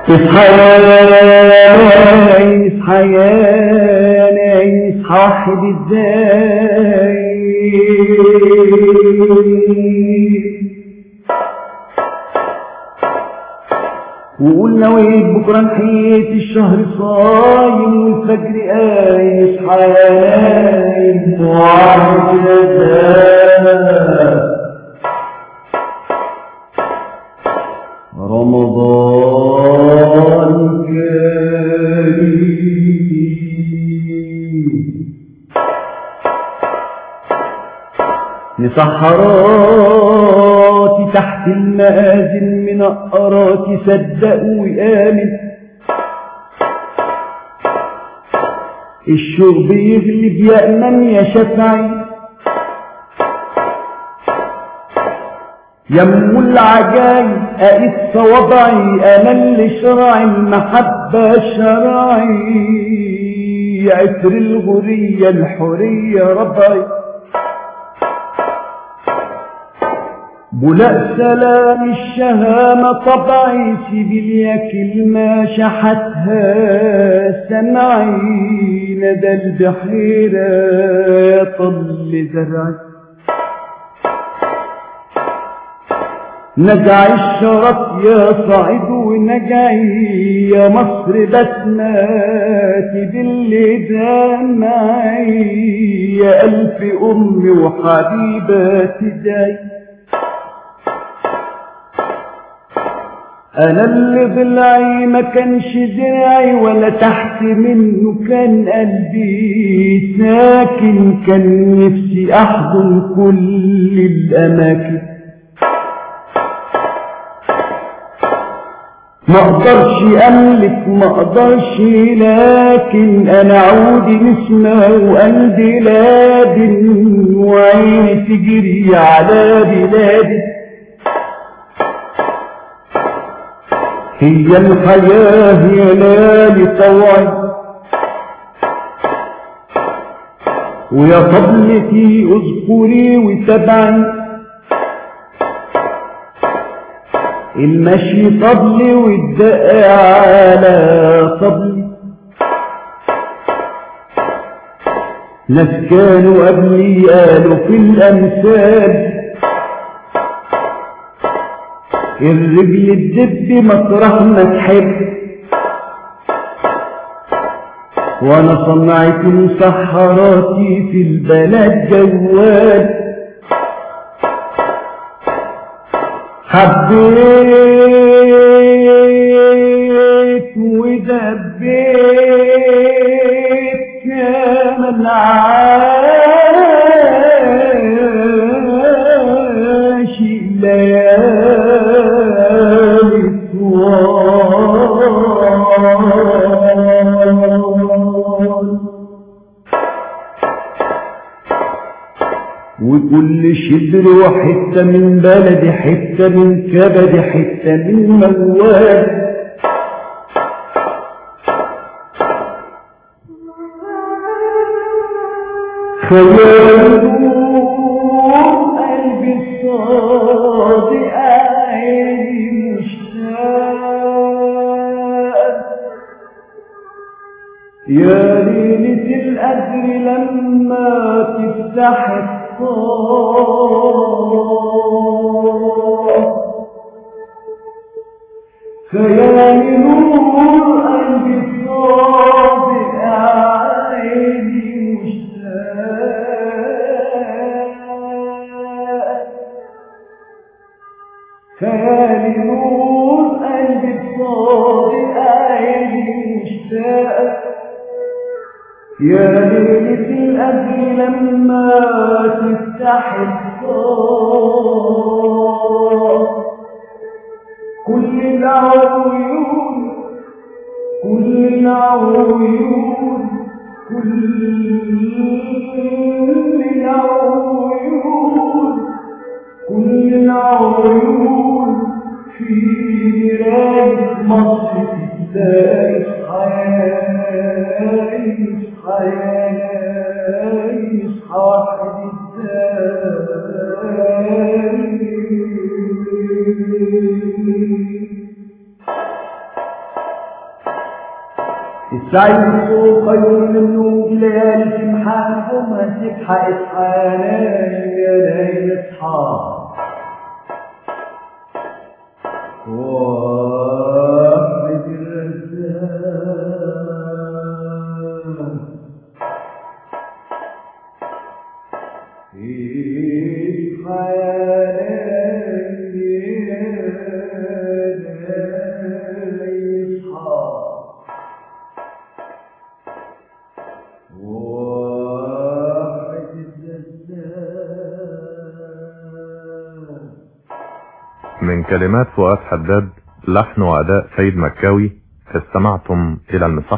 اصحى يا اصحى يا اصحى واحد ازاي وقول نويت بكرة نحيت الشهر صايم والفجر قايم اصحى يا نايم وعارف الأذان رمضان كريم مسحراتي تحت المآذن منقراتي صدقوا وآمن الشرب يغلب يأمن يا شفعي يم العجايب أقيس صوابعي أنا اللي شرعي المحبة شرعي عطر الغرية الحرية ربعي بلاء سلام الشهامة طبعي سيبيليا كلمة شحتها سمعي ندى البحيرة طل زرعي نجعي الشرف يا صعيد ونجعي يا مصر بسماتي باللي دمعي يا ألف أمي وحبيباتي داي أنا اللي ضلعي ما كانش درعي ولا تحت منه كان قلبي ساكن كان نفسي أحضن كل الأماكن ما اقدرش املك ما اقدرش لكن انا عودي نسمة وقلبي لادن وعيني تجري على بلادي هي الحياة يا لالي طوعي ويا طبلتي اذكري وتبعي المشي طبلي والدق على طبلي ناس كانوا قبلي قالوا في الأمثال الرجل الدب مطرح ما تحب وانا صنعت مسحراتي في البلد جوال حبيت ودبيت كمان عاشي ليالي طوال وكل شبر وحتة من بلدي حتة من كبدي حتة من موال خيال قلبي الصادق عيني مشتاق يا ليلة القدر لما تفتح الصار خيال نور قلبي الصادق عيني مشتاق خيال نور قلبي الصادق عيني مشتاق يا ليلة القدر لما تفتح الصار كل العيون كل العيون كل العيون كل العيون في مراية مصر تلاقي حياة حياة واحد الثاني تعيش خير من النوم ليالي سمحانكم هتبحى اصحى نايم يا نايم اصحى واحد الرزاق اصحى يا نايم يا نايم اصحى واحد الرزاق من كلمات فؤاد حداد لحن وأداء سيد مكاوي استمعتم إلى المصح